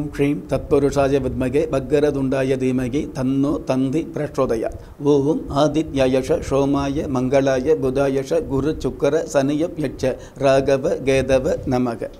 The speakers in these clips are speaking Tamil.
ஓம் ஸ்ரீம் தத்புருஷாய வித்மகே பக்கரதுண்டாய தீமகி தன்னோ தந்தி பிரச்சோதயா ஓம் ஆதித்யாயஷ சோமாய மங்களாய புதாயஷ குரு சுக்கர சனியப் யட்ச ராகவ கேதவ நமக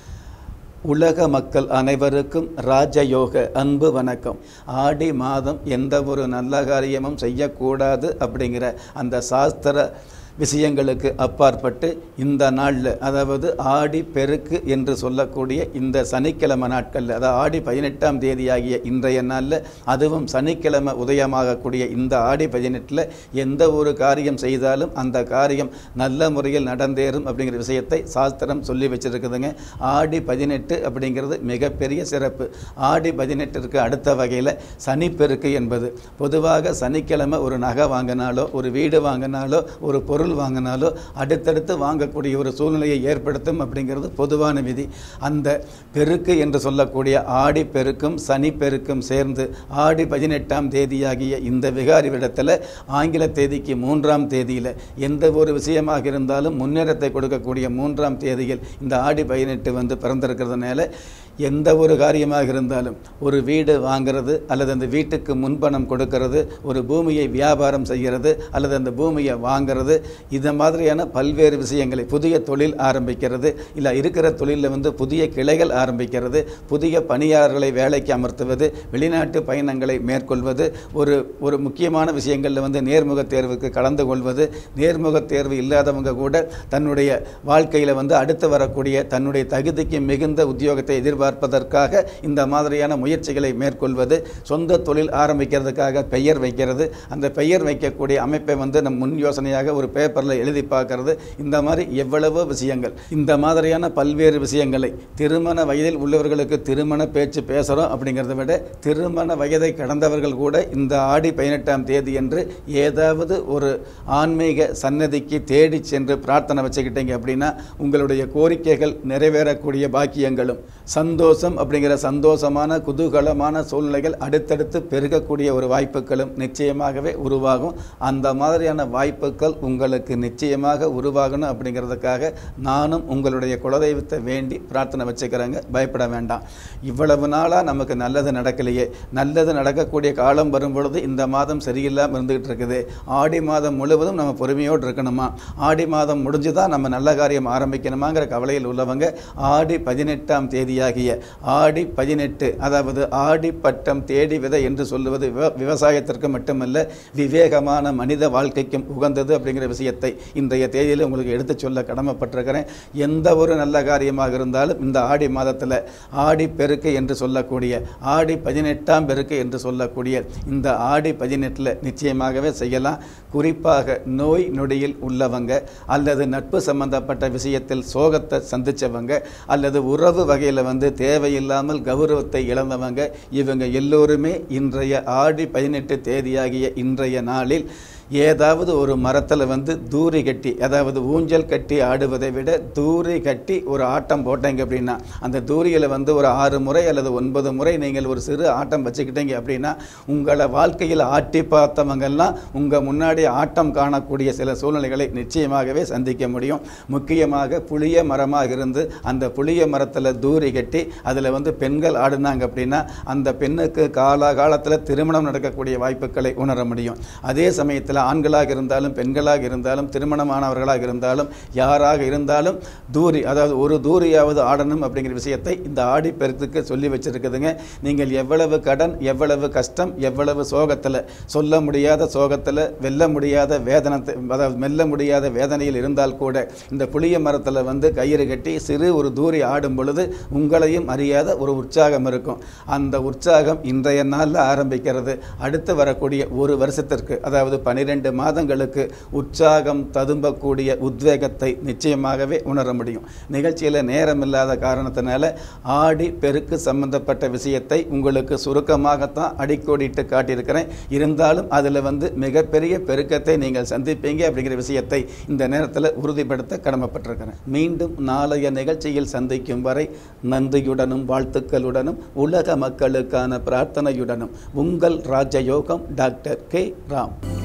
உலக மக்கள் அனைவருக்கும் ராஜயோக அன்பு வணக்கம் ஆடி மாதம் எந்த ஒரு நல்ல காரியமும் செய்யக்கூடாது அப்படிங்கிற அந்த சாஸ்திர விஷயங்களுக்கு அப்பாற்பட்டு இந்த நாளில் அதாவது ஆடி பெருக்கு என்று சொல்லக்கூடிய இந்த சனிக்கிழமை நாட்களில் அதாவது ஆடி பதினெட்டாம் தேதியாகிய இன்றைய நாளில் அதுவும் சனிக்கிழமை உதயமாகக்கூடிய இந்த ஆடி பதினெட்டில் எந்த ஒரு காரியம் செய்தாலும் அந்த காரியம் நல்ல முறையில் நடந்தேறும் அப்படிங்கிற விஷயத்தை சாஸ்திரம் சொல்லி வச்சிருக்குதுங்க ஆடி பதினெட்டு அப்படிங்கிறது மிகப்பெரிய சிறப்பு ஆடி பதினெட்டிற்கு அடுத்த வகையில் சனிப்பெருக்கு என்பது பொதுவாக சனிக்கிழமை ஒரு நகை வாங்கினாலோ ஒரு வீடு வாங்கினாலோ ஒரு பொருள் வாங்கினாலோ அடுத்தடுத்து வாங்கக்கூடிய ஒரு சூழ்நிலையை ஏற்படுத்தும் அப்படிங்கிறது பொதுவான விதி அந்த பெருக்கு என்று சொல்லக்கூடிய ஆடி பெருக்கும் சனி பெருக்கும் சேர்ந்து ஆடி பதினெட்டாம் தேதியாகிய இந்த விகாரி விடத்தில் ஆங்கில தேதிக்கு மூன்றாம் தேதியில் எந்த ஒரு விஷயமாக இருந்தாலும் முன்னேற்றத்தை கொடுக்கக்கூடிய மூன்றாம் தேதியில் இந்த ஆடி பதினெட்டு வந்து பிறந்திருக்கிறதுனால எந்த ஒரு காரியமாக இருந்தாலும் ஒரு வீடு வாங்கிறது அல்லது அந்த வீட்டுக்கு முன்பணம் கொடுக்கறது ஒரு பூமியை வியாபாரம் செய்கிறது அல்லது அந்த பூமியை வாங்கிறது இந்த மாதிரியான பல்வேறு விஷயங்களை புதிய தொழில் ஆரம்பிக்கிறது இல்லை இருக்கிற தொழிலில் வந்து புதிய கிளைகள் ஆரம்பிக்கிறது புதிய பணியாளர்களை வேலைக்கு அமர்த்துவது வெளிநாட்டு பயணங்களை மேற்கொள்வது ஒரு ஒரு முக்கியமான விஷயங்களில் வந்து நேர்முக தேர்வுக்கு கலந்து கொள்வது நேர்முக தேர்வு இல்லாதவங்க கூட தன்னுடைய வாழ்க்கையில் வந்து அடுத்து வரக்கூடிய தன்னுடைய தகுதிக்கு மிகுந்த உத்தியோகத்தை எதிர்பார்ப்பதற்காக இந்த மாதிரியான முயற்சிகளை மேற்கொள்வது சொந்த தொழில் ஆரம்பிக்கிறதுக்காக பெயர் வைக்கிறது அந்த பெயர் வைக்கக்கூடிய அமைப்பை வந்து நம் முன் யோசனையாக ஒரு பேப்பரில் எழுதி பார்க்கறது இந்த மாதிரி எவ்வளவோ விஷயங்கள் இந்த மாதிரியான பல்வேறு விஷயங்களை திருமண வயதில் உள்ளவர்களுக்கு திருமண பேச்சு பேசுகிறோம் அப்படிங்கிறத விட திருமண வயதை கடந்தவர்கள் கூட இந்த ஆடி பதினெட்டாம் தேதி என்று ஏதாவது ஒரு ஆன்மீக சன்னதிக்கு தேடி சென்று பிரார்த்தனை வச்சுக்கிட்டீங்க அப்படின்னா உங்களுடைய கோரிக்கைகள் நிறைவேறக்கூடிய பாக்கியங்களும் சந்தோஷம் அப்படிங்கிற சந்தோஷமான குதூகலமான சூழ்நிலைகள் அடுத்தடுத்து பெருகக்கூடிய ஒரு வாய்ப்புகளும் நிச்சயமாகவே உருவாகும் அந்த மாதிரியான வாய்ப்புகள் உங்களுக்கு நிச்சயமாக உருவாகணும் அப்படிங்கிறதுக்காக நானும் உங்களுடைய குலதெய்வத்தை வேண்டி பிரார்த்தனை வச்சுக்கிறேங்க பயப்பட வேண்டாம் இவ்வளவு நாளாக நமக்கு நல்லது நடக்கலையே நல்லது நடக்கக்கூடிய காலம் வரும் பொழுது இந்த மாதம் சரியில்லாமல் இருந்துகிட்டு இருக்குது ஆடி மாதம் முழுவதும் நம்ம பொறுமையோடு இருக்கணுமா ஆடி மாதம் முடிஞ்சு தான் நம்ம நல்ல காரியம் ஆரம்பிக்கணுமாங்கிற கவலையில் உள்ளவங்க ஆடி பதினெட்டாம் தேதியாகிய ஆடி பதினெட்டு அதாவது ஆடி பட்டம் தேடி விதை என்று சொல்லுவது விவ- விவசாயத்திற்கு மட்டுமல்ல விவேகமான மனித வாழ்க்கைக்கும் உகந்தது அப்படிங்கிற விஷயத்தை இன்றைய தேதியில் உங்களுக்கு எடுத்துச் சொல்ல கடமைப்பட்டிருக்கிறேன் எந்த ஒரு நல்ல காரியமாக இருந்தாலும் இந்த ஆடி மாதத்தில் ஆடி பெருக்கு என்று சொல்லக்கூடிய ஆடி பதினெட்டாம் பெருக்கு என்று சொல்லக்கூடிய இந்த ஆடி பதினெட்டில் நிச்சயமாகவே செய்யலாம் குறிப்பாக நோய் நொடியில் உள்ளவங்க அல்லது நட்பு சம்பந்தப்பட்ட விஷயத்தில் சோகத்தை சந்திச்சவங்க அல்லது உறவு வகையில் வந்து தேவையில்லாமல் கௌரவத்தை இழந்தவங்க இவங்க எல்லோருமே இன்றைய ஆடி பதினெட்டு தேதியாகிய இன்றைய நாளில் ஏதாவது ஒரு மரத்தில் வந்து தூரி கட்டி அதாவது ஊஞ்சல் கட்டி ஆடுவதை விட தூரி கட்டி ஒரு ஆட்டம் போட்டீங்க அப்படின்னா அந்த தூரியில் வந்து ஒரு ஆறு முறை அல்லது ஒன்பது முறை நீங்கள் ஒரு சிறு ஆட்டம் வச்சுக்கிட்டீங்க அப்படின்னா உங்களை வாழ்க்கையில் ஆட்டி பார்த்தவங்கெல்லாம் உங்கள் முன்னாடி ஆட்டம் காணக்கூடிய சில சூழ்நிலைகளை நிச்சயமாகவே சந்திக்க முடியும் முக்கியமாக புளிய மரமாக இருந்து அந்த புளிய மரத்தில் தூரி கட்டி அதில் வந்து பெண்கள் ஆடினாங்க அப்படின்னா அந்த பெண்ணுக்கு காலாகாலத்தில் திருமணம் நடக்கக்கூடிய வாய்ப்புகளை உணர முடியும் அதே சமயத்தில் ஆண்களாக இருந்தாலும் பெண்களாக இருந்தாலும் திருமணமானவர்களாக இருந்தாலும் யாராக இருந்தாலும் தூரி அதாவது ஒரு தூரியாவது ஆடணும் அப்படிங்கிற விஷயத்தை இந்த ஆடி பெருத்துக்கு சொல்லி வச்சிருக்குதுங்க நீங்கள் எவ்வளவு கடன் எவ்வளவு கஷ்டம் எவ்வளவு சோகத்தில் சொல்ல முடியாத சோகத்தில் வெல்ல முடியாத வேதனத்தை அதாவது மெல்ல முடியாத வேதனையில் இருந்தால் கூட இந்த புளிய மரத்தில் வந்து கயிறு கட்டி சிறு ஒரு தூரி ஆடும் பொழுது உங்களையும் அறியாத ஒரு உற்சாகம் இருக்கும் அந்த உற்சாகம் இன்றைய நாளில் ஆரம்பிக்கிறது அடுத்து வரக்கூடிய ஒரு வருஷத்திற்கு அதாவது பனிரெண்டு மாதங்களுக்கு உற்சாகம் ததும்பக்கூடிய உத்வேகத்தை நிச்சயமாகவே உணர முடியும் நிகழ்ச்சியில் நேரம் இல்லாத காரணத்தினால ஆடி பெருக்கு சம்பந்தப்பட்ட விஷயத்தை உங்களுக்கு சுருக்கமாகத்தான் அடிக்கோடிட்டு காட்டியிருக்கிறேன் இருந்தாலும் அதில் வந்து மிகப்பெரிய பெருக்கத்தை நீங்கள் சந்திப்பீங்க அப்படிங்கிற விஷயத்தை இந்த நேரத்தில் உறுதிப்படுத்த கடமைப்பட்டிருக்கிறேன் மீண்டும் நாளைய நிகழ்ச்சியில் சந்திக்கும் வரை நன்றியுடனும் வாழ்த்துக்களுடனும் உலக மக்களுக்கான பிரார்த்தனையுடனும் உங்கள் ராஜயோகம் டாக்டர் கே ராம்